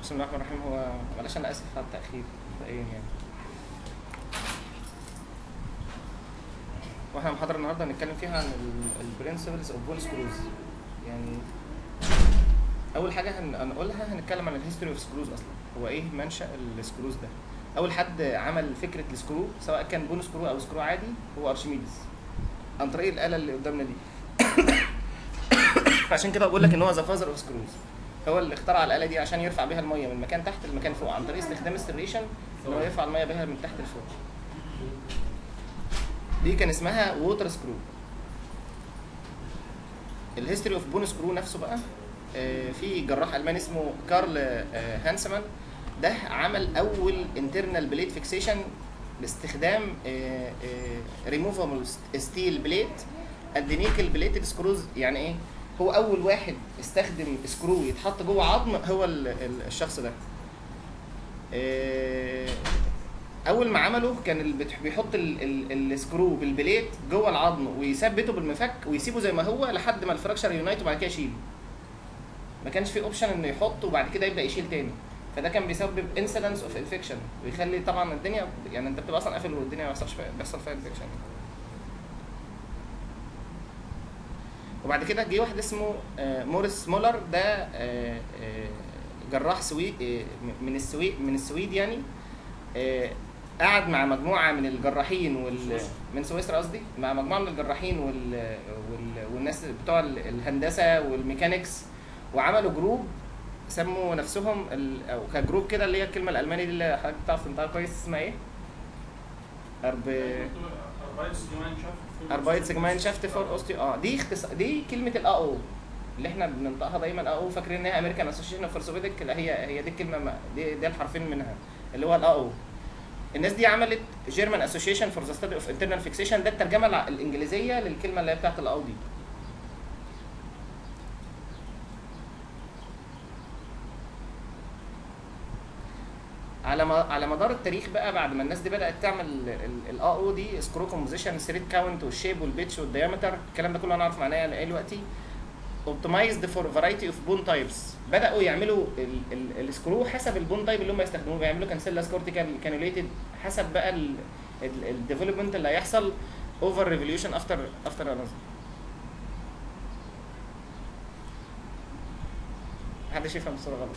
بسم الله الرحمن الرحيم هو معلش انا اسف على التاخير مبدئيا يعني واحنا محاضرة النهارده هنتكلم فيها عن البرنسبلز اوف بون سكروز يعني اول حاجه هن- هنقولها هنتكلم عن الهيستوري اوف سكروز اصلا هو ايه منشا السكروز ده اول حد عمل فكره السكرو سواء كان بون سكرو او سكرو عادي هو ارشميدس عن طريق الاله اللي قدامنا دي عشان كده بقول لك ان هو ذا فازر اوف سكروز هو اللي اخترع الاله دي عشان يرفع بيها الميه من مكان تحت لمكان فوق عن طريق استخدام السريشن ان هو يرفع الميه بيها من تحت لفوق دي كان اسمها ووتر سكرو الهيستوري اوف بون سكرو نفسه بقى آه، في جراح الماني اسمه كارل آه، هانسمان ده عمل اول انترنال بليد فيكسيشن باستخدام ريموفابل ستيل بليت اند نيكل بليتد سكروز يعني ايه هو اول واحد استخدم سكرو يتحط جوه عظم هو ال- ال- الشخص ده آه، اول ما عمله كان ال- بتح- بيحط ال- ال- السكرو بالبليت جوه العظم ويثبته بالمفك ويسيبه زي ما هو لحد ما الفراكشر يونايت وبعد كده يشيله ما كانش في اوبشن انه يحط وبعد كده يبدا يشيل تاني فده كان بيسبب انسيدنس اوف انفكشن ويخلي طبعا الدنيا يعني انت بتبقى اصلا قافل والدنيا ما بيحصلش فيها بيحصل فيها انفكشن وبعد كده جه واحد اسمه آه، موريس مولر ده آه، آه، جراح سويد آه، من السويد من السويد يعني آه، قعد مع مجموعه من الجراحين وال من سويسرا قصدي مع مجموعه من الجراحين وال... وال... والناس بتوع ال- الهندسه والميكانيكس وعملوا جروب سموا نفسهم ال... او كجروب كده اللي هي الكلمه الالماني دي اللي حضرتك بتعرف تنطقها كويس اسمها ايه؟ أرب... اربايت سيجماين شافت فور اوستي اه دي اختص... دي كلمه الا او اللي احنا بننطقها دايما الا او فاكرين ان هي امريكان اسوشيشن اوف اورثوبيديك لا هي هي دي الكلمه ما... دي دي الحرفين منها اللي هو الا او الناس دي عملت جيرمان اسوشيشن فور ذا ستادي اوف انترنال فيكسيشن ده الترجمه الع- الانجليزيه للكلمه اللي هي بتاعت الاو دي على ما على مدار التاريخ بقى بعد ما الناس دي بدات تعمل الاي او دي سكرو كومبوزيشن ثريد كاونت والشيب والبيتش والديامتر الكلام ده كله انا اعرف معناه يعني ايه دلوقتي اوبتمايزد فور فرايتي اوف بون تايبس بداوا يعملوا ال- ال- السكرو حسب البون تايب اللي هم يستخدموه بيعملوا كانسيلا سكورتيكال كانوليتد حسب بقى الديفلوبمنت اللي هيحصل اوفر ريفوليوشن افتر افتر انذر محدش يفهم الصوره غلط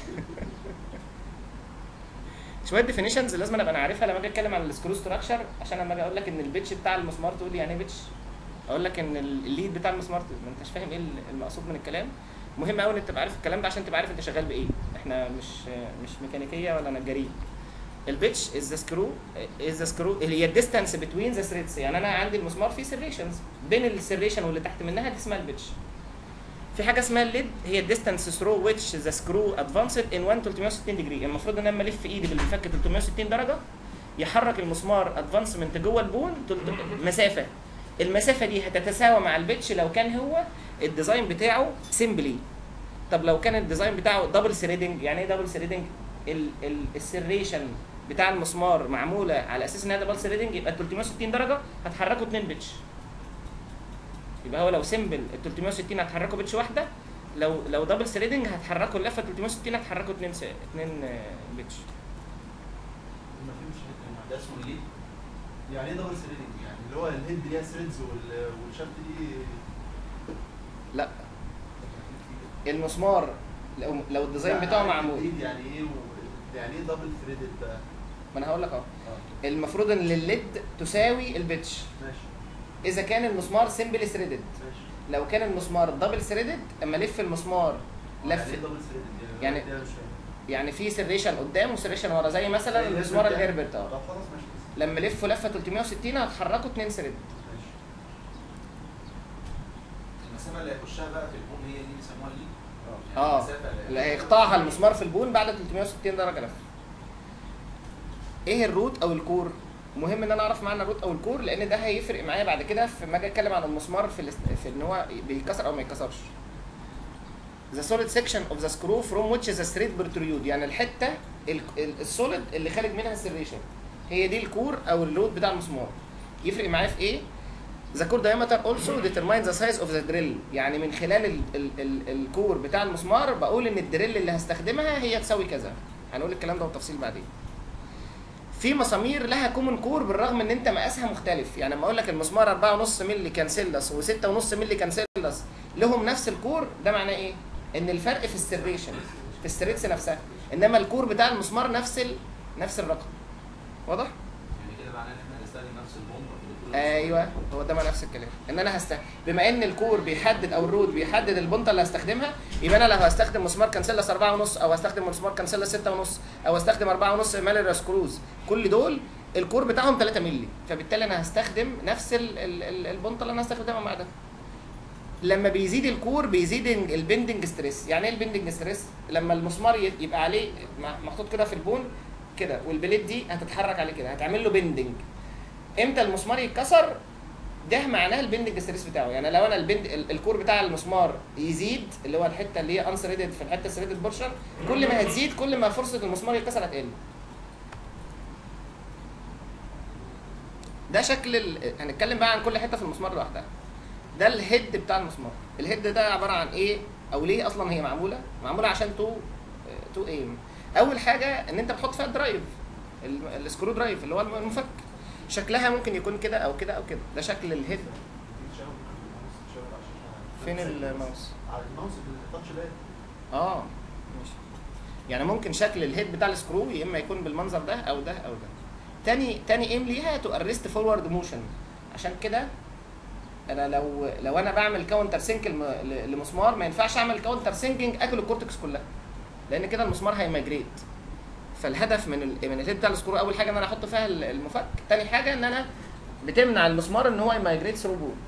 شويه ديفينيشنز لازم ابقى انا عارفها لما اجي اتكلم عن السكرو ستراكشر عشان لما اجي اقول لك ان البيتش بتاع المسمار تقول لي يعني ايه بيتش اقول لك ان ال- الليد بتاع المسمار ما انتش فاهم ايه المقصود من الكلام مهم قوي انك تبقى عارف الكلام ده عشان تبقى عارف انت شغال بايه احنا مش مش ميكانيكيه ولا نجارين البيتش از ذا سكرو از ذا سكرو اللي هي الديستانس بتوين ذا ثريدز يعني انا عندي المسمار فيه سيريشنز بين السيريشن واللي تحت منها دي اسمها البيتش في حاجه اسمها الليد هي الديستانس ثرو ويتش ذا سكرو ادفانسد ان 1 360 ديجري المفروض ان انا لما الف ايدي بالفك 360 درجه يحرك المسمار ادفانسمنت جوه البون تلت- مسافه المسافه دي هتتساوى مع البيتش لو كان هو الديزاين بتاعه سيمبلي طب لو كان الديزاين بتاعه دبل ثريدنج يعني ايه دبل ثريدنج السريشن بتاع المسمار معموله على اساس انها دبل ثريدنج يبقى 360 درجه هتحركه 2 بيتش يبقى هو لو سيمبل ال 360 هتحركه بيتش واحده لو لو دبل ثريدنج هتحركه اللفه 360 هتحركه 2 س... 2 بيتش ما فهمتش الحته ده اسمه ليه؟ يعني ايه دبل ثريدنج؟ يعني اللي هو الهيد ليها ثريدز والشافت دي لا المسمار لو لو الديزاين لا، بتاعه عارف معمول الإيد يعني ايه و... يعني ايه دبل ثريدد بقى؟ ما انا هقول لك اهو اه المفروض ان الليد تساوي البيتش ماشي اذا كان المسمار سيمبل ثريدد ماشي لو كان المسمار دبل ثريدد اما الف المسمار يعني لف ايه دبل ثريدد؟ يعني- دي أنا مش فاهم. يعني في سريشن قدام وسريشن ورا زي مثلا زي المسمار الهيربرت الهيربرت ده. اه طب خلاص ماشي لما لفه لفه 360 هتحركه 2 ثريد ماشي المسافه اللي هيخشها بقى في البوم هي دي بيسموها ليد اه اه المسافة اللي- اللي هيقطعها المسمار في البون بعد 360 درجه لف ايه الروت او الكور مهم ان انا اعرف معنى الروت او الكور لان ده هيفرق معايا بعد كده في ما اجي اتكلم عن المسمار في الاست... في ان هو بيتكسر او ما يتكسرش the solid section of the screw from which the thread protrude يعني الحته ال- ال- السوليد اللي خارج منها السريشن هي دي الكور او اللود بتاع المسمار يفرق معايا في ايه The core diameter also determines the size of the drill يعني من خلال ال ال ال الكور بتاع المسمار بقول ان الدريل اللي هستخدمها هي تساوي كذا هنقول الكلام ده بالتفصيل بعدين في مسامير لها كومن كور بالرغم ان انت مقاسها مختلف يعني لما اقول لك المسمار 4.5 مللي كانسيلس و6.5 مللي كانسيلس لهم نفس الكور ده معناه ايه ان الفرق في السريشن في الستريتس نفسها انما الكور بتاع المسمار نفس ال... نفس الرقم واضح يعني كده معناه ان احنا هنستخدم نفس البومب في كل ايوه هو ده معنى نفس الكلام ان انا هست بما ان الكور بيحدد او الرود بيحدد البنطه اللي هستخدمها يبقى انا لو هستخدم مسمار كانسيلس 4 ونص او هستخدم مسمار كانسيلس 6 ونص او هستخدم 4 ونص مالر سكروز كل دول الكور بتاعهم 3 مللي فبالتالي انا هستخدم نفس ال- ال- ال- البنطه اللي انا هستخدمها مع ده لما بيزيد الكور بيزيد ال- البندنج ستريس يعني ايه البندنج ستريس لما المسمار ي- يبقى عليه م- محطوط كده في البون كده والبليت دي هتتحرك عليه كده هتعمل له بندنج امتى المسمار يتكسر ده معناه البندنج ستريس بتاعه يعني لو انا البند ال- الكور بتاع المسمار يزيد اللي هو الحته اللي هي انسريدد في الحته السريدد بورشن كل ما هتزيد كل ما فرصه المسمار يتكسر هتقل ده شكل ال... هنتكلم بقى عن كل حته في المسمار لوحدها ده الهيد بتاع المسمار الهيد ده عباره عن ايه او ليه اصلا هي معموله معموله عشان تو تو ايم اول حاجه ان انت بتحط فيها الدرايف ال- السكرو درايف اللي هو المفك شكلها ممكن يكون كده او كده او كده ده شكل الهيد فين الماوس على الماوس التاتش باد اه ماشي يعني ممكن شكل الهيد بتاع السكرو يا اما يكون بالمنظر ده او ده او ده تاني تاني ايم ليها تو ارست فورورد موشن عشان كده انا لو لو انا بعمل كاونتر سينك الم- ل- لمسمار ما ينفعش اعمل كاونتر سينكينج اكل الكورتكس كلها لان كده المسمار هيماجريت فالهدف من ال من الهيد بتاع السكرو اول حاجه ان انا احط فيها ال- المفك تاني حاجه ان انا بتمنع المسمار ان هو يماجريت ثرو بول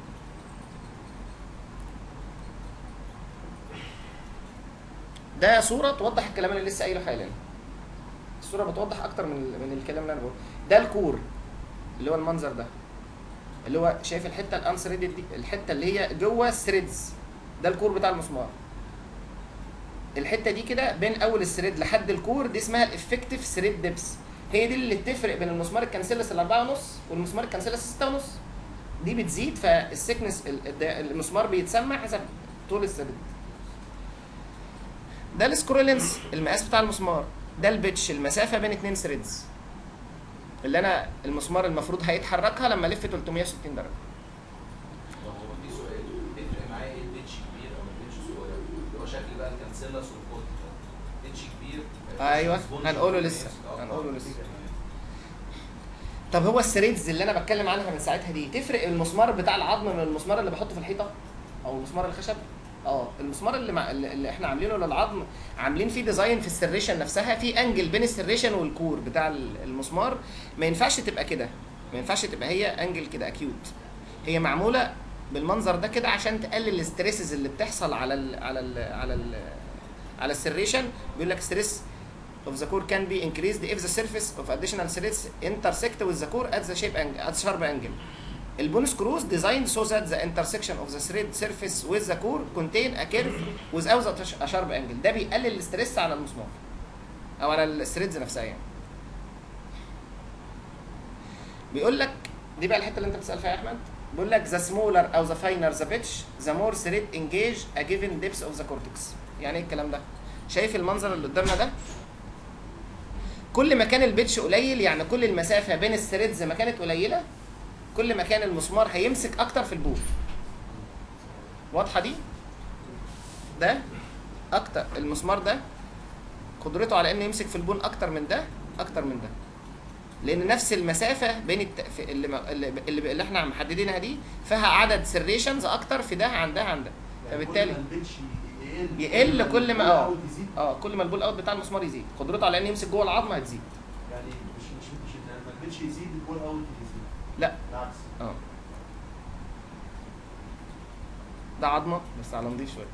ده صوره توضح الكلام اللي لسه قايله حالا الصوره بتوضح اكتر من من الكلام اللي انا بقوله ده الكور اللي هو المنظر ده اللي هو شايف الحته الانثريدد دي الحته اللي هي جوه الثريدز ده الكور بتاع المسمار الحته دي كده بين اول الثريد لحد الكور دي اسمها الافكتيف ثريد ديبس هي دي اللي بتفرق بين المسمار الكانسيلس الأربعة ونص والمسمار الكانسيلس ستة ونص دي بتزيد فالسكنس المسمار بيتسمى حسب طول الثريد ده السكرولينس المقاس بتاع المسمار ده البيتش المسافه بين اتنين ثريدز اللي انا المسمار المفروض هيتحركها لما الف 360 درجه طب هو في سؤال تفرق معايا ايه البيتش كبير او البيتش صغير اللي هو شكل بقى الكانسيلس والكود بيتش كبير أيوة، سبونج هنقوله كويس. لسه، آه، هنقوله آه، لسه. تمام. طب هو الثريدز اللي انا بتكلم عنها من ساعتها دي تفرق المسمار بتاع العظم من المسمار اللي بحطه في الحيطه او مسمار الخشب اه المسمار اللي, مع اللي اللي احنا عاملينه للعظم عاملين فيه ديزاين في السريشن نفسها في انجل بين السريشن والكور بتاع ال- المسمار ما ينفعش تبقى كده ما ينفعش تبقى هي انجل كده اكيوت هي معموله بالمنظر ده كده عشان تقلل الاستريسز اللي بتحصل على ال على ال على ال على السريشن بيقول لك ستريس of the core can be increased if the surface of additional threads intersect with the core at the shape angle at sharp angle. البون سكروز designed so that the intersection of the thread surface with the core contain a curve without a sharp angle. ده بيقلل الاستريس على المسمار او على الثريدز نفسها يعني. بيقول لك دي بقى الحته اللي انت بتسال فيها يا احمد بيقول لك the smaller او the finer the pitch the more thread engage a given depth of the cortex. يعني ايه الكلام ده؟ شايف المنظر اللي قدامنا ده؟ كل ما كان البيتش قليل يعني كل المسافه بين الثريدز ما كانت قليله كل ما كان المسمار هيمسك اكتر في البول واضحه دي ده اكتر المسمار ده قدرته على انه يمسك في البون اكتر من ده اكتر من ده لان نفس المسافه بين الت... في اللي, ما... اللي اللي اللي احنا محددينها دي فيها عدد سريشنز اكتر في ده عن ده عن ده فبالتالي كل ما البيتش يقل يقل كل ما البول اه أوت يزيد اه كل ما البول اوت بتاع المسمار يزيد قدرته على انه يمسك جوه العظم هتزيد يعني مش مش مش لما البيتش يزيد البول اوت يزيد لا بالعكس اه ده عظمه بس على نضيف شويه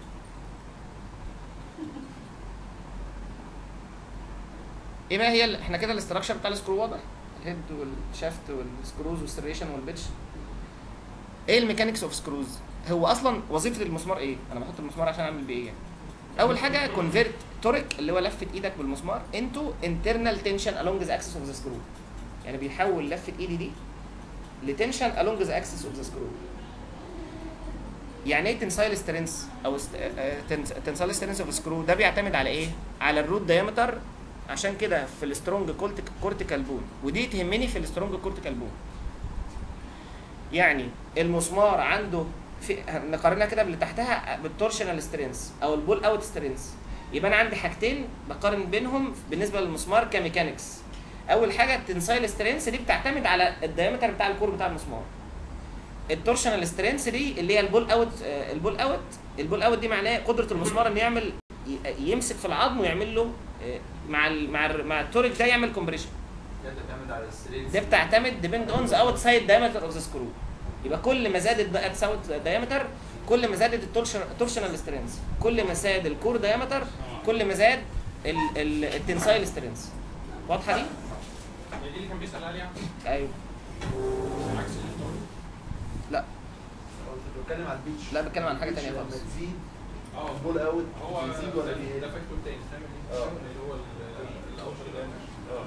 ايه بقى هي ال- احنا كده الاستراكشر بتاع السكرو واضح الهيد والشافت والسكروز والسريشن والبيتش ايه الميكانيكس اوف سكروز هو اصلا وظيفه المسمار ايه انا بحط المسمار عشان اعمل بيه ايه يعني؟ اول حاجه كونفيرت تورك اللي هو لفه ايدك بالمسمار انتو انترنال تنشن along ذا اكسس اوف ذا سكرو يعني بيحول لفه ايدي دي لتنشن along ذا اكسس اوف ذا سكرو يعني ايه تنسايل سترينث او تنسايل سترينث اوف سكرو ده بيعتمد على ايه على الروت دايمتر عشان كده في السترونج كورتيكال بون ودي تهمني في السترونج كورتيكال بون يعني المسمار عنده في نقارنها كده باللي تحتها بالتورشنال سترينث او البول اوت سترينث يبقى انا عندي حاجتين بقارن بينهم بالنسبه للمسمار كميكانكس اول حاجه التنسايل سترينث دي بتعتمد على الدايمتر بتاع الكور بتاع المسمار التورشنال سترينث دي اللي هي البول اوت آه، البول اوت البول اوت دي معناه قدره المسمار انه يعمل ي- يمسك في العظم ويعمل له آه، مع ال مع ال مع التورك ده يعمل كومبريشن ده بتعتمد على السترينث ده بتعتمد ديبند اون ذا اوت سايد دايمتر اوف ذا سكرو يبقى كل ما زادت الاوت سايد دايمتر كل ما زادت التورشنال سترينث كل ما زاد الكور دايمتر كل ما زاد التنسايل سترينث واضحه دي؟ هي دي اللي كان بيسأل عليها ايوه عكس الهيستوري لا كنت بتكلم على البيتش لا بتكلم عن حاجه البيتش تانية لما خالص تزيد اه بول اوت هو بيزيد ولا ده- بيقل؟ ده فاكتور تاني فاهم اه. اللي هو ال- الاوتر ده اه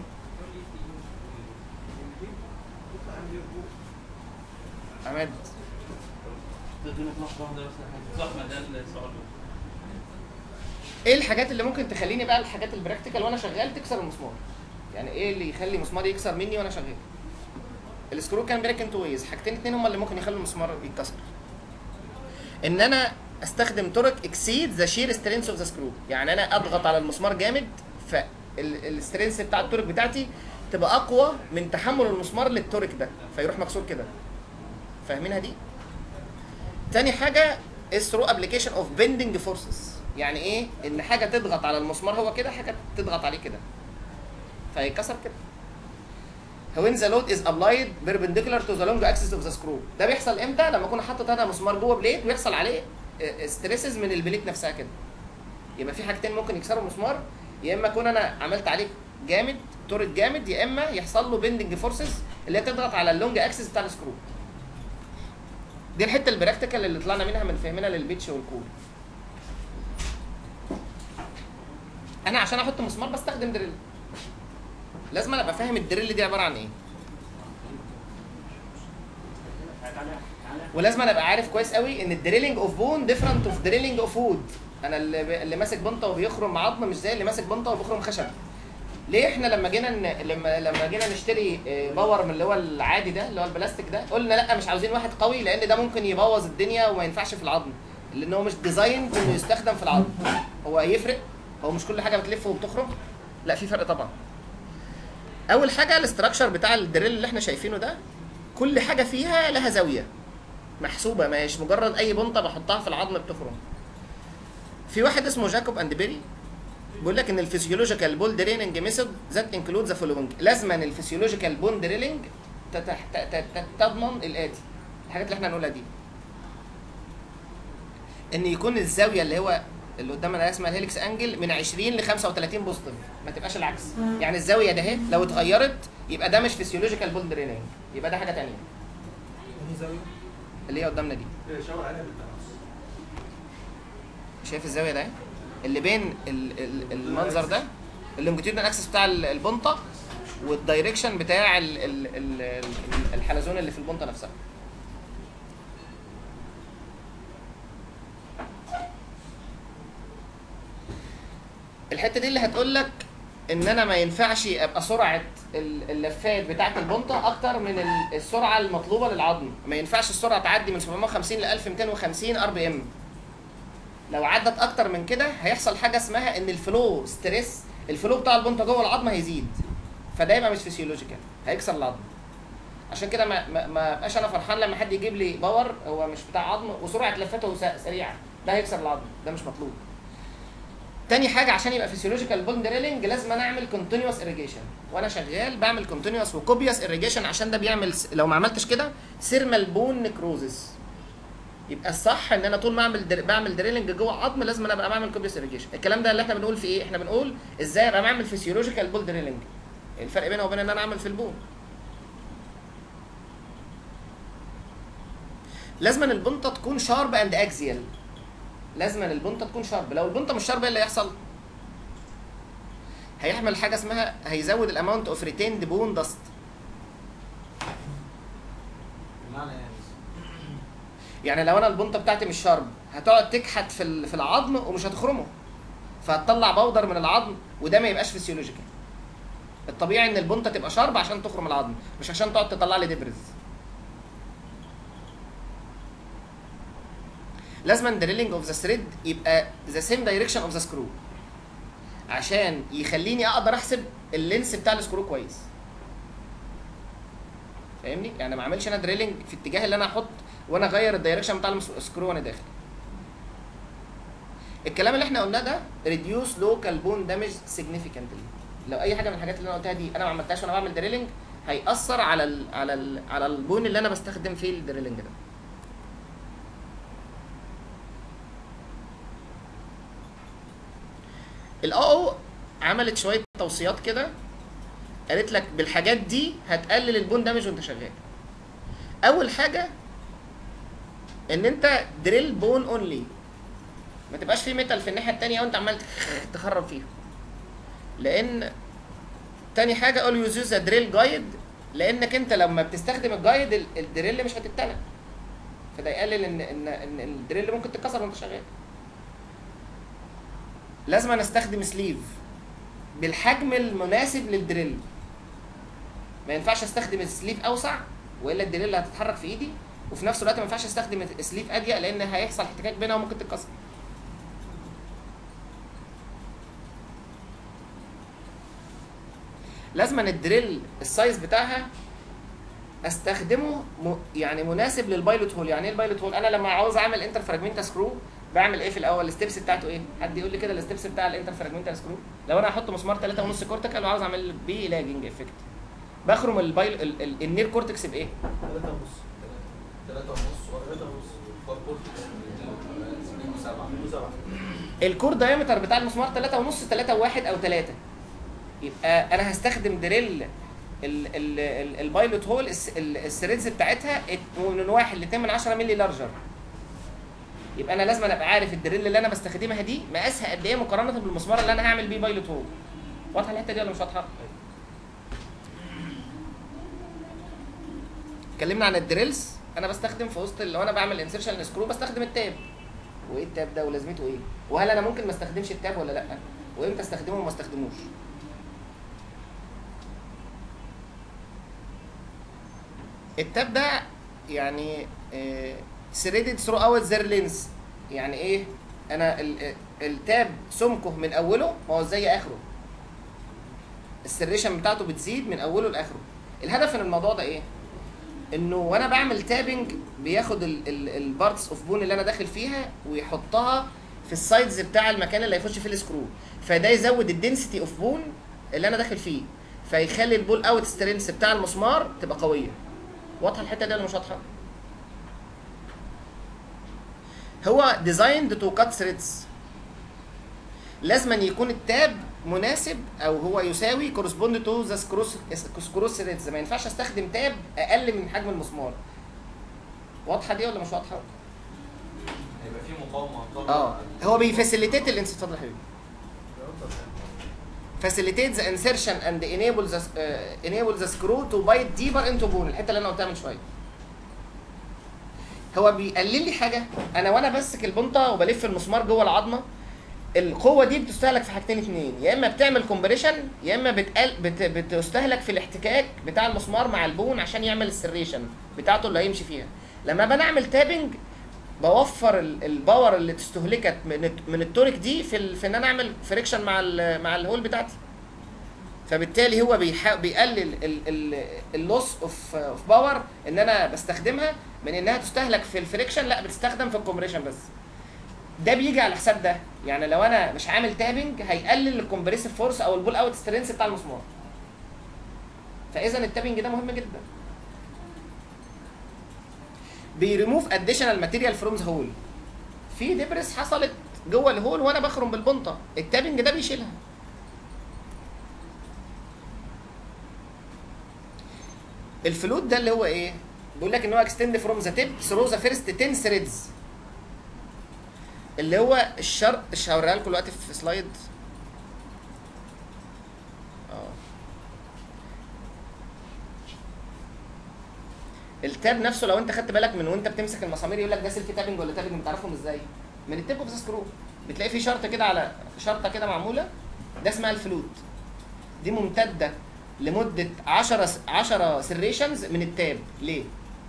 عماد تدينا في لحظه واحده بس زحمه ده السؤال ايه الحاجات اللي ممكن تخليني بقى الحاجات البراكتيكال وانا شغال تكسر المسمار يعني ايه اللي يخلي مسمار يكسر مني وانا شغال السكرو كان بريك انتو ويز حاجتين اتنين هما اللي ممكن يخلوا المسمار يتكسر ان انا استخدم طرق اكسيد ذا شير سترينث اوف ذا سكرو يعني انا اضغط على المسمار جامد فالسترينث بتاع التورك بتاعتي تبقى اقوى من تحمل المسمار للتورك ده فيروح مكسور كده فاهمينها دي تاني حاجه is through application of bending forces يعني ايه ان حاجه تضغط على المسمار هو كده حاجه تضغط عليه كده فيتكسر كده when the load is applied perpendicular to the long axis of the screw ده بيحصل امتى لما اكون حاطط انا مسمار جوه بليت ويحصل عليه ستريسز من البليت نفسها كده يبقى في حاجتين ممكن يكسروا المسمار يا اما اكون انا عملت عليه جامد تورت جامد يا اما يحصل له بيندنج فورسز اللي هي تضغط على اللونج اكسس بتاع السكرو دي الحته البراكتيكال اللي طلعنا منها من فهمنا للبيتش والكول انا عشان احط مسمار بستخدم دريل لازم أنا ابقى فاهم الدريل دي عباره عن ايه ولازم أنا ابقى عارف كويس قوي ان الدريلينج اوف بون ديفرنت اوف دريلينج اوف وود انا اللي, اللي ماسك بنطه وبيخرم عظم مش زي اللي ماسك بنطه وبيخرم خشب ليه احنا لما جينا ن... لما لما جينا نشتري آه، باور من اللي هو العادي ده اللي هو البلاستيك ده قلنا لا مش عاوزين واحد قوي لان ده ممكن يبوظ الدنيا وما ينفعش في العظم لان هو مش ديزاين انه يستخدم في العظم هو يفرق هو مش كل حاجه بتلف وبتخرم لا في فرق طبعا اول حاجه الاستراكشر بتاع الدريل اللي احنا شايفينه ده كل حاجه فيها لها زاويه محسوبه مش مجرد اي بنطه بحطها في العظم بتخرم في واحد اسمه جاكوب اند بيري بيقول لك ان الفسيولوجيكال بول دريلنج ميثود ذات انكلود ذا فولوينج لازما الفسيولوجيكال بون دريلنج تضمن الاتي الحاجات اللي احنا هنقولها دي ان يكون الزاويه اللي هو اللي قدامنا اسمها الهيلكس انجل من 20 ل 35 بوزيتيف ما تبقاش العكس يعني الزاويه ده اهي لو اتغيرت يبقى ده مش فسيولوجيكال بول دريلنج يبقى ده حاجه ثانيه اللي هي قدامنا دي شاور عليها بالتنص شايف الزاويه ده اللي بين ال- ال- المنظر ده اللونجيتيودنال اكسس بتاع ال- البنطه والدايركشن بتاع ال- ال- ال- ال- الحلزون اللي في البنطه نفسها الحته دي اللي هتقول لك ان انا ما ينفعش ابقى سرعه ال- اللفات بتاعه البنطه اكتر من ال- السرعه المطلوبه للعظم ما ينفعش السرعه تعدي من 750 ل 1250 ار بي ام لو عدت اكتر من كده هيحصل حاجه اسمها ان الفلو ستريس الفلو بتاع البنطه جوه العظم هيزيد فده يبقى مش فيسيولوجيكال هيكسر العظم عشان كده ما ما ما ابقاش انا فرحان لما حد يجيب لي باور هو مش بتاع عظم وسرعه لفته س- سريعه ده هيكسر العظم ده مش مطلوب تاني حاجه عشان يبقى فيسيولوجيكال بون دريلنج لازم انا اعمل كونتينوس اريجيشن وانا شغال بعمل كونتينوس وكوبيوس اريجيشن عشان ده بيعمل س- لو ما عملتش كده سيرمال بون نكروزس يبقى الصح ان انا طول ما اعمل در... بعمل دريلنج جوه عظم لازم انا ابقى بعمل كوبيوس اريجيشن الكلام ده اللي احنا بنقول في ايه احنا بنقول ازاي ابقى بعمل فيسيولوجيكال بول دريلنج الفرق بينه وبين ان انا اعمل في البون لازم البنطه تكون شارب اند اكزيال لازم البنطه تكون شارب لو البنطه مش شارب ايه اللي هيحصل هيعمل حاجه اسمها هيزود الاماونت اوف ريتيند بون داست بمعنى يعني يعني لو انا البنطه بتاعتي مش شارب هتقعد تكحت في ال- في العظم ومش هتخرمه فهتطلع بودر من العظم وده ما يبقاش فيسيولوجيكال الطبيعي ان البنطه تبقى شارب عشان تخرم العظم مش عشان تقعد تطلع لي دبرز لازم دريلينج اوف ذا ثريد يبقى ذا سيم دايركشن اوف ذا سكرو عشان يخليني اقدر احسب اللينس بتاع السكرو كويس فاهمني يعني ما اعملش انا دريلينج في اتجاه اللي انا احط وانا اغير الدايركشن بتاع المس- السكرو وانا داخل الكلام اللي احنا قلناه ده ريديوس لوكال بون دامج سيجنيفيكانتلي لو اي حاجه من الحاجات اللي انا قلتها دي انا ما عملتهاش وانا بعمل دريلينج هيأثر على ال على ال على البون اللي انا بستخدم فيه الدريلينج ده الاو عملت شويه توصيات كده قالت لك بالحاجات دي هتقلل البون دامج وانت شغال اول حاجه ان انت دريل بون اونلي ما تبقاش في ميتال في الناحيه التانية وانت عمال تخرب فيها لان تاني حاجه اول يوز يوز دريل جايد لانك انت لما بتستخدم الجايد ال- الدريل مش هتتنى فده يقلل ان ان ان الدريل ممكن تتكسر وانت شغال لازم أنا استخدم سليف بالحجم المناسب للدريل ما ينفعش استخدم سليف اوسع والا الدريل هتتحرك في ايدي وفي نفس الوقت ما ينفعش استخدم سليف اضيق لان هيحصل احتكاك بينها وممكن تتكسر لازم أن الدريل السايز بتاعها استخدمه م... يعني مناسب للبايلوت هول يعني ايه البايلوت هول انا لما عاوز اعمل انتر فراجمنتا سكرو بعمل ايه في الاول الستبس بتاعته ايه حد يقول لي كده الستبس بتاع الانتر فراجمنتا سكرو لو انا هحط مسمار 3.5 كورتيكال وعاوز اعمل بيه لاجنج افكت بخرم البايل ال... ال... النير كورتكس بايه ثلاثة ونص ثلاثة ونص ثلاثة ونص فور كورتكس اتنين وسبعة اتنين وسبعة الكور دايمتر بتاع المسمار 3.5 3 1 او 3 يبقى انا هستخدم دريل ال- ال- ال- البايلوت هول الس- ال- الثريدز بتاعتها ات- من 1 ل 2 من 10 مللي لارجر يبقى انا لازم ابقى عارف الدريل اللي انا بستخدمها دي مقاسها قد ايه مقارنه بالمسمار اللي انا هعمل بيه بايلوت هول واضحه الحته دي ولا مش واضحه؟ اتكلمنا عن الدريلز انا بستخدم في وسط لو انا بعمل انسيرشن سكرو بستخدم التاب وايه التاب ده ولازمته ايه وهل انا ممكن ما استخدمش التاب ولا لا وامتى استخدمه وما استخدموش التاب ده يعني ثريدد ثرو اوت زير لينس يعني ايه انا ال- التاب سمكه من اوله ما هو زي اخره السريشن بتاعته بتزيد من اوله لاخره الهدف من الموضوع ده ايه انه وانا بعمل تابنج بياخد البارتس اوف بون اللي انا داخل فيها ويحطها في السايدز بتاع المكان اللي هيخش فيه السكرو فده يزود الدنسيتي اوف بون اللي انا داخل فيه فيخلي البول اوت سترينث بتاع المسمار تبقى قويه واضحه الحته دي ولا مش واضحه هو ديزايند تو كات ثريدز لازم أن يكون التاب مناسب او هو يساوي كورسبوند تو ذا سكروس سكروس ثريدز ما ينفعش استخدم تاب اقل من حجم المسمار واضحه دي ولا مش واضحه هيبقى في مقاومة هتطلع اه هو بيفاسيليتيت الانس اتفضل يا حبيبي facilitate the insertion and enable the uh, enable the screw to bite deeper into bone الحته اللي انا قلتها من شويه هو بيقلل لي حاجه انا وانا بمسك البنطه وبلف المسمار جوه العظمه القوه دي بتستهلك في حاجتين اتنين يا اما بتعمل كومبريشن يا اما بتقل بت بتستهلك في الاحتكاك بتاع المسمار مع البون عشان يعمل السريشن بتاعته اللي هيمشي فيها لما بنعمل تابنج بوفر ال- الباور اللي تستهلكت من الت- من التورك دي في ال- في ان انا اعمل فريكشن مع ال مع الهول بتاعتي فبالتالي هو بيحا بيقلل اللوس اوف اوف باور ان انا بستخدمها من انها تستهلك في الفريكشن لا بتستخدم في الكومبريشن بس ده بيجي على حساب ده يعني لو انا مش عامل تابنج هيقلل الكومبريسيف فورس او البول اوت سترينث بتاع المسمار فاذا التابنج ده مهم جدا بيريموف اديشنال ماتيريال فروم ذا هول في دبرس حصلت جوه الهول وانا بخرم بالبنطه التابنج ده بيشيلها الفلوت ده اللي هو ايه بيقول لك ان هو اكستند فروم ذا تيب ثرو ذا فيرست 10 ثريدز اللي هو الشرط مش هوريها لكم دلوقتي في سلايد اه التاب نفسه لو انت خدت بالك من وانت بتمسك المسامير يقول لك ده سيلف تابنج ولا تابنج بتعرفهم ازاي من التيب اوف ذا سكرو بتلاقي في شرطه كده على شرطه كده معموله ده اسمها الفلوت دي ممتده لمده 10 10 سريشنز من التاب ليه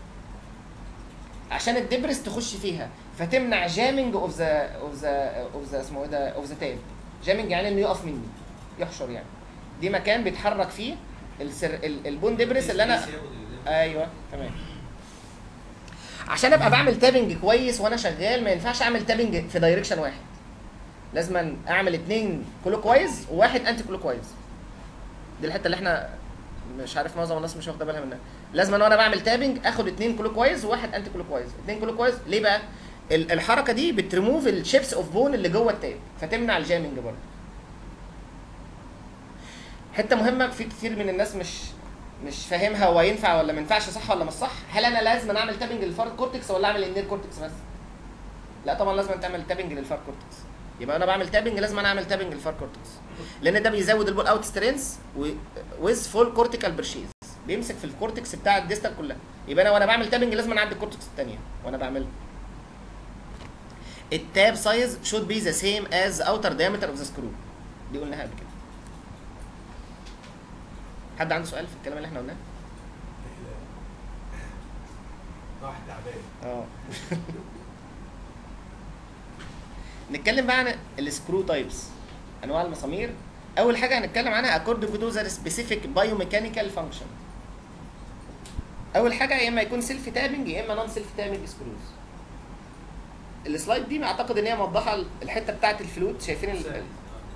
عشان الدبرس تخش فيها فتمنع جامنج اوف ذا اوف ذا اوف ذا اسمه ايه ده اوف ذا تاب جامنج يعني انه يقف مني يحشر يعني دي مكان بيتحرك فيه السر ال- البون دبرس اللي انا ياخد ال- ايوه تمام عشان ابقى بعمل تابنج كويس وانا شغال ما ينفعش اعمل تابنج في دايركشن واحد لازم اعمل اتنين كلو كويس وواحد انتي كلو كويس دي الحته اللي احنا مش عارف معظم الناس مش واخده بالها منها لازم انا وانا بعمل تابنج اخد اتنين كلو كويس وواحد انتي كلو كويس اتنين كلو كويس ليه بقى ال- الحركه دي بتريموف الشيبس اوف بون اللي جوه التاب فتمنع الجامنج برضه حته مهمه في كتير من الناس مش مش فاهمها هو ينفع ولا ما ينفعش صح ولا مش صح هل انا لازم أنا اعمل تابنج للفار كورتكس ولا اعمل النير كورتكس بس لا طبعا لازم تعمل تابنج للفار كورتكس يبقى انا بعمل تابنج لازم انا اعمل تابنج للفار كورتكس لان ده بيزود البول اوت سترينث ويز فول كورتيكال برشيز بيمسك في الكورتكس بتاع الديستال كلها يبقى انا وانا بعمل تابنج لازم انا اعدي الكورتكس الثانيه وانا بعمل التاب سايز should be the same as the outer diameter of the screw دي قلناها قبل كده حد عنده سؤال في الكلام اللي احنا قلناه؟ واحد تعبان اه نتكلم بقى عن السكرو تايبس انواع المسامير اول حاجه هنتكلم عنها according to their specific biomechanical function اول حاجه يا اما يكون سيلف تابنج يا اما نون سيلف تابنج سكروز السلايد دي اعتقد ان هي موضحه الحته بتاعه الفلوت شايفين ال- ال-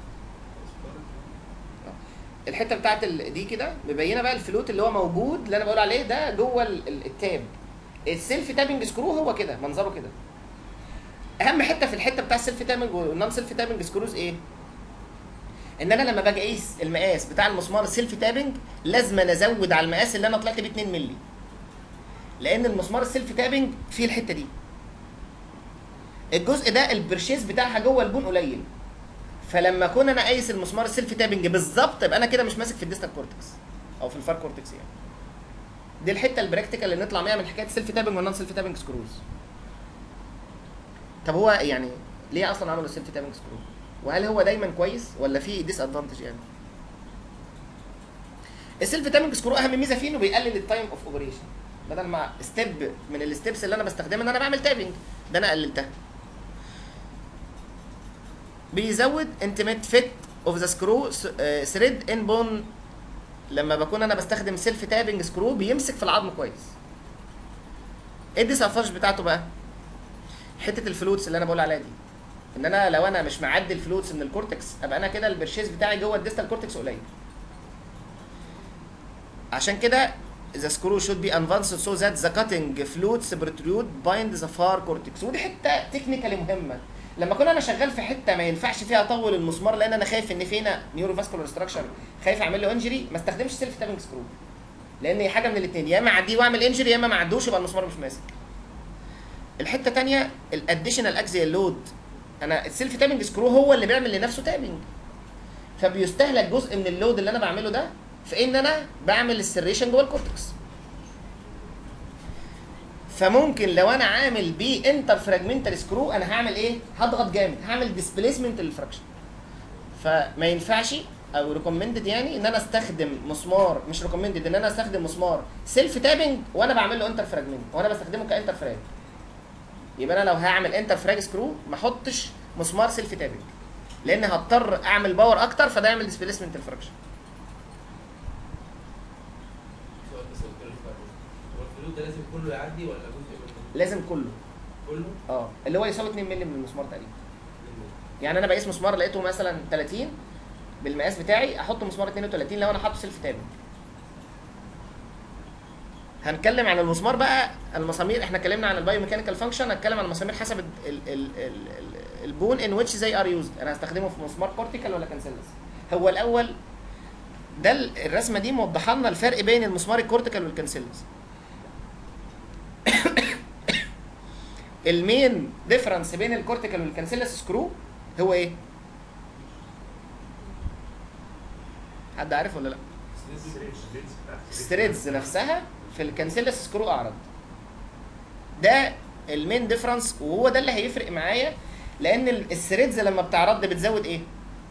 الحته بتاعت ال- دي كده مبينه بقى الفلوت اللي هو موجود اللي انا بقول عليه ده جوه ال- ال- التاب السيلف تابنج سكرو هو كده منظره كده اهم حته في الحته بتاع السيلف تابنج والنون سيلف تابنج سكروز ايه ان انا لما باجي اقيس المقاس بتاع المسمار السيلف تابنج لازم أنا ازود على المقاس اللي انا طلعت بيه 2 مللي لان المسمار السيلف تابنج فيه الحته دي الجزء ده البرشيز بتاعها جوه البون قليل فلما اكون انا قايس المسمار السيلف تابنج بالظبط يبقى انا كده مش ماسك في الديستال كورتكس او في الفار كورتكس يعني دي الحته البراكتيكال اللي نطلع بيها من حكايه السيلف تابنج والنون سيلف تابنج سكروز طب هو يعني ليه اصلا عملوا السيلف تابنج سكرو وهل هو دايما كويس ولا في ديس ادفانتج يعني السيلف تابنج سكرو اهم ميزه فيه انه بيقلل التايم اوف اوبريشن بدل ما ستيب من الستبس اللي انا بستخدمها ان انا بعمل تابنج ده انا قللتها بيزود انتميت فيت اوف ذا سكرو ثريد ان بون لما بكون انا بستخدم سيلف تابنج سكرو بيمسك في العظم كويس ايه الديسافاج بتاعته بقى حته الفلوتس اللي انا بقول عليها دي ان انا لو انا مش معدي الفلوتس من الكورتكس ابقى انا كده البرشيز بتاعي جوه الديستال كورتكس قليل عشان كده the screw should be advanced so that the cutting flutes protrude bind the far cortex ودي حته تكنيكالي مهمه لما كنا انا شغال في حته ما ينفعش فيها اطول المسمار لان انا خايف ان فينا نيورو فاسكولار ستراكشر خايف اعمل له انجري ما استخدمش سيلف تابنج سكرو لان هي حاجه من الاثنين يا اما اعديه واعمل انجري يا اما ما اعدوش يبقى المسمار مش ماسك الحته تانية الاديشنال اكزيال لود انا السيلف تابنج سكرو هو اللي بيعمل لنفسه تابنج فبيستهلك جزء من اللود اللي انا بعمله ده في ان انا بعمل السريشن جوه الكورتكس فممكن لو انا عامل بيه انتر فراجمنتال سكرو انا هعمل ايه؟ هضغط جامد هعمل ديسبيسمنت للفراكشن فما ينفعش او ريكومندد يعني ان انا استخدم مسمار مش ريكومندد ان انا استخدم مسمار سيلف تابنج وانا بعمل له انتر فراجمنت وانا بستخدمه كانتر فراج يبقى انا لو هعمل انتر فراج سكرو ما احطش مسمار سيلف تابنج لان هضطر اعمل باور اكتر فده يعمل ديسبيسمنت الفراكشن سؤال بس قلت له بقى. هو الفلوت ده لازم كله يعدي ولا جزء منه؟ لازم كله كله؟ اه اللي هو يساوي 2 مللي من المسمار تقريبا يعني انا بقيس مسمار لقيته مثلا 30 بالمقاس بتاعي احط مسمار 32 لو انا حاطه سيلف تابنج هنتكلم عن المسمار بقى المسامير احنا اتكلمنا عن البايو ميكانيكال فانكشن هنتكلم عن المسامير حسب ال ال ال ال ال البون ان ويتش زي ار يوزد انا هستخدمه في مسمار كورتيكال ولا كانسيلس هو الاول ده ال- الرسمه دي موضحه لنا الفرق بين المسمار الكورتيكال والكانسيلس المين ديفرنس بين الكورتيكال والكانسيلس سكرو هو ايه؟ حد عارف ولا لا؟ الثريدز نفسها في الكانسيلس سكرو اعرض ده المين ديفرنس وهو ده اللي هيفرق معايا لان ال- الثريدز لما بتعرض بتزود ايه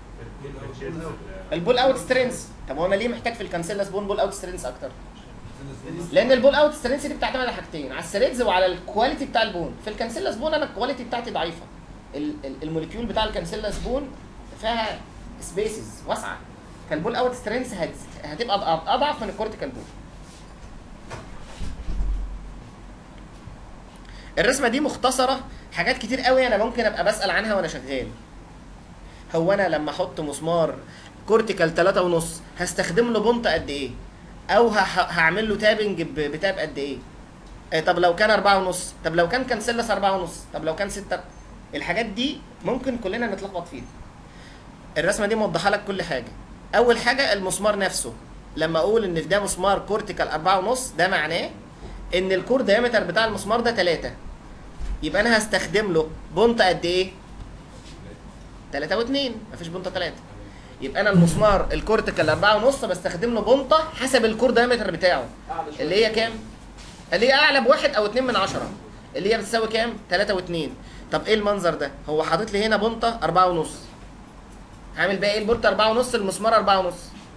البول اوت سترينث طب هو انا ليه محتاج في الكانسيلس بون بول اوت سترينث اكتر لان البول اوت سترينث دي بتعتمد على حاجتين على الثريدز وعلى الكواليتي بتاع البون في الكانسيلس بون انا الكواليتي بتاعتي ضعيفه ال- ال- الموليكيول بتاع الكانسيلس بون فيها سبيسز واسعه فالبول اوت سترينث هت- هتبقى أض- اضعف من الكورتيكال بون الرسمه دي مختصره حاجات كتير قوي انا ممكن ابقى بسال عنها وانا شغال هو انا لما احط مسمار كورتيكال 3 ونص هستخدم له بونت قد ايه او هح- هعمل له تابنج ب- بتاب قد ايه آه، طب لو كان أربعة ونص طب لو كان كانسيلس أربعة ونص طب لو كان ستة الحاجات دي ممكن كلنا نتلخبط فيها الرسمه دي موضحه لك كل حاجه اول حاجه المسمار نفسه لما اقول ان ده مسمار كورتيكال أربعة ونص ده معناه ان الكور دايمتر بتاع المسمار ده 3 يبقى انا هستخدم له بونت قد ايه 3 و2 مفيش بونت 3 يبقى انا المسمار الكورتيكال 4 ونص بستخدم له بونطه حسب الكور دايمتر بتاعه اعلى شويه اللي هي كام اللي هي اعلى بواحد او اتنين من عشرة اللي هي بتساوي كام 3 و2 طب ايه المنظر ده هو حاطط لي هنا بونطه 4 ونص عامل بقى ايه البونطه 4 ونص المسمار 4 ونص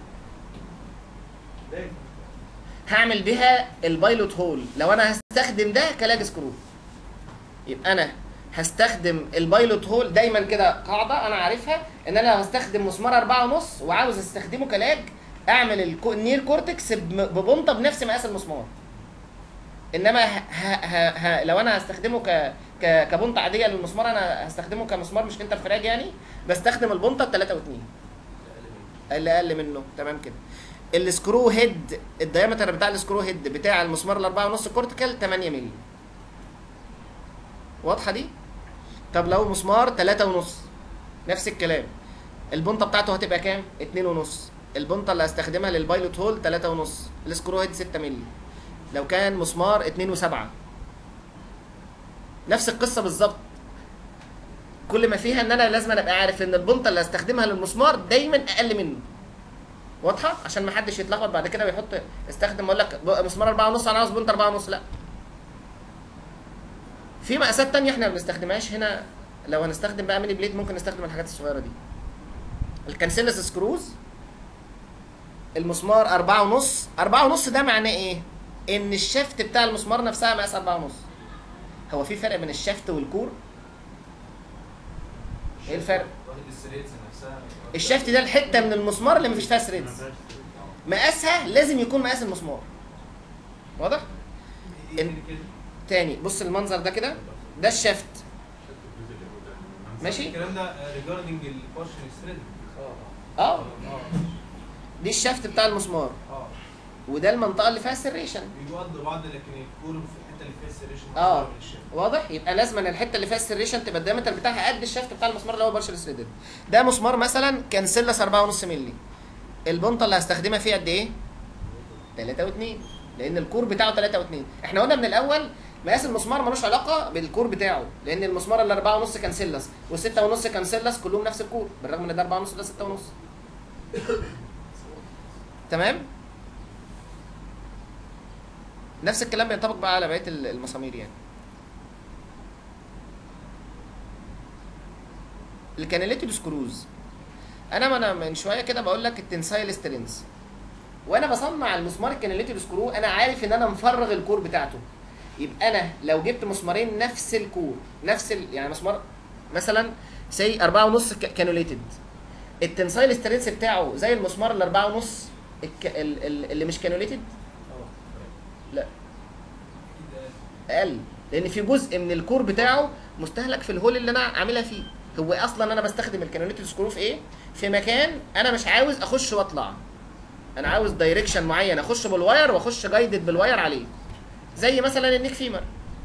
هعمل بيها البايلوت هول لو انا هستخدم ده كلاج سكرو يبقى انا هستخدم البايلوت هول دايما كده قاعده انا عارفها ان انا لو هستخدم مسمار أربعة ونص وعاوز استخدمه كلاج اعمل الكو- النير كورتكس بم- ببنطه بنفس مقاس المسمار انما ه... ه... ه... ه... لو انا هستخدمه ك... ك... كبنطه عاديه للمسمار انا هستخدمه كمسمار مش انترفراج يعني بستخدم البنطه 3 و2 اللي اقل منه تمام كده السكرو هيد الدايمتر بتاع السكرو هيد بتاع المسمار الأربعة ونص كورتيكال 8 مللي واضحه دي طب لو مسمار 3 ونص نفس الكلام البنطه بتاعته هتبقى كام 2 ونص البنطه اللي هستخدمها للبايلوت هول 3 ونص السكرو هيد 6 مللي لو كان مسمار 2 و7 نفس القصه بالظبط كل ما فيها ان انا لازم ابقى عارف ان البنطه اللي هستخدمها للمسمار دايما اقل منه واضحه عشان ما حدش يتلخبط بعد كده ويحط استخدم اقول لك ب- مسمار 4 ونص انا عاوز بنت 4 ونص لا في مقاسات تانية احنا ما بنستخدمهاش هنا لو هنستخدم بقى ميني بليد ممكن نستخدم الحاجات الصغيره دي الكانسيلس سكروز المسمار أربعة ونص أربعة ونص ده معناه ايه ان الشفت بتاع المسمار نفسها مقاس أربعة ونص هو في فرق بين الشفت والكور ايه الفرق واخد الثريدز نفسها الشفت ده الحته من المسمار اللي مفيش فيها ثريدز مقاسها لازم يكون مقاس المسمار واضح إن- تاني بص المنظر ده كده ده الشفت ماشي الكلام ده ريجاردنج البارشل ثريد اه اه دي الشفت بتاع المسمار اه وده المنطقه اللي فيها السريشن بيجوا قد بعض لكن الكور في الحته اللي فيها السريشن اه واضح يبقى لازم أن الحته اللي فيها السريشن تبقى الدايمتر بتاعها قد الشفت بتاع المسمار اللي هو بارشل ثريدد ده مسمار مثلا كان سلس 4.5 مللي البنطه اللي هستخدمها فيه قد ايه 3 و2 لان الكور بتاعه 3 و2 احنا قلنا من الاول مقاس المسمار ملوش علاقه بالكور بتاعه لان المسمار اللي 4.5 كان سلس وال6.5 كان سلس كلهم نفس الكور بالرغم ان ده 4.5 وده 6.5 تمام نفس الكلام بينطبق بقى على بقيه المسامير يعني الكانيليتد سكروز انا ما انا من شويه كده بقول لك التنسايل سترينز وانا بصنع المسمار الكانيليتد سكرو انا عارف ان انا مفرغ الكور بتاعته يبقى انا لو جبت مسمارين نفس الكور نفس ال... يعني مسمار مثلا سي 4.5 كانوليتد التنسايل سترينس بتاعه زي المسمار ال 4.5 الك... ال... ال... اللي مش كانوليتد لا اقل لان في جزء من الكور بتاعه مستهلك في الهول اللي انا عاملها فيه هو اصلا انا بستخدم الكانوليتد سكرو في ايه في مكان انا مش عاوز اخش واطلع انا عاوز دايركشن معين اخش بالواير واخش جايدد بالواير عليه زي مثلا النيك فيمر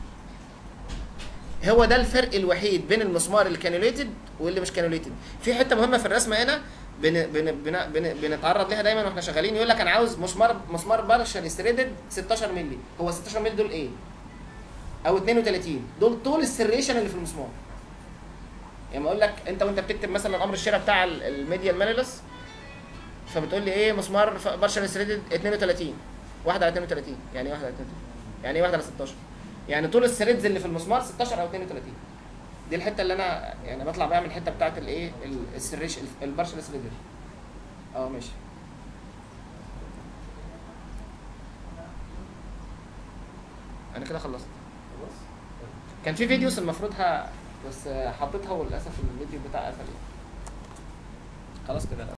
هو ده الفرق الوحيد بين المسمار الكانوليتد واللي مش كانوليتد في حته مهمه في الرسمه هنا بن بن بن بن بنتعرض ليها دايما واحنا شغالين يقول لك انا عاوز مسمار مسمار بارشل ستريدد 16 مللي هو 16 مللي دول ايه او 32 دول طول السريشن اللي في المسمار يعني اقول لك انت وانت بتكتب مثلا امر الشراء بتاع ال- الميديال مانيلس فبتقول لي ايه مسمار بارشل ستريدد 32 1 على 32 يعني ايه 1 على 32 يعني ايه 1 على 16 يعني طول الثريدز اللي في المسمار 16 او 32 دي الحته اللي انا يعني بطلع بقى من الحته بتاعت الايه ال- السريش البارشل ثريدر اه ماشي انا كده خلصت خلاص كان في فيديوز المفروض ه... بس حطيتها وللاسف الفيديو بتاع قفل خلاص كده